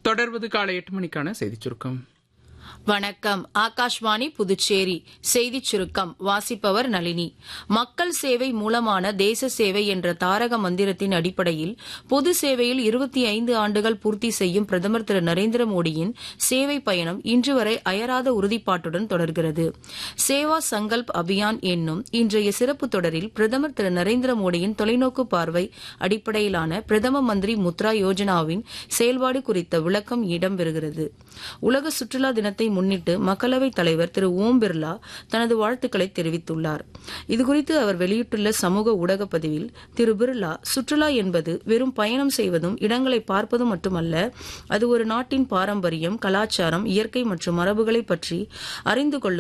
தொடர்வது காலை எட்டு மணிக்கான செய்திச் சுருக்கம் வணக்கம் ஆகாஷ்வாணி புதுச்சேரி செய்திச் சுருக்கம் வாசிப்பவர் நளினி மக்கள் சேவை மூலமான தேச சேவை என்ற தாரக மந்திரத்தின் அடிப்படையில் பொது சேவையில் இருபத்தி ஐந்து ஆண்டுகள் பூர்த்தி செய்யும் பிரதமர் திரு நரேந்திர மோடியின் சேவை பயணம் இன்று வரை அயராத உறுதிப்பாட்டுடன் தொடர்கிறது சேவா சங்கல்ப் அபியான் என்னும் இன்றைய சிறப்பு தொடரில் பிரதமர் திரு நரேந்திர மோடியின் தொலைநோக்கு பார்வை அடிப்படையிலான பிரதம மந்திரி முத்ரா யோஜனாவின் செயல்பாடு குறித்த விளக்கம் இடம்பெறுகிறது உலக சுற்றுலா தினத்தை முன்னிட்டு மக்களவைத் தலைவர் திரு ஓம் பிர்லா தனது வாழ்த்துக்களை தெரிவித்துள்ளார் இதுகுறித்து அவர் வெளியிட்டுள்ள சமூக ஊடக பதிவில் திரு பிர்லா சுற்றுலா என்பது வெறும் பயணம் செய்வதும் இடங்களை பார்ப்பதும் மட்டுமல்ல அது ஒரு நாட்டின் பாரம்பரியம் கலாச்சாரம் இயற்கை மற்றும் மரபுகளை பற்றி அறிந்து கொள்ள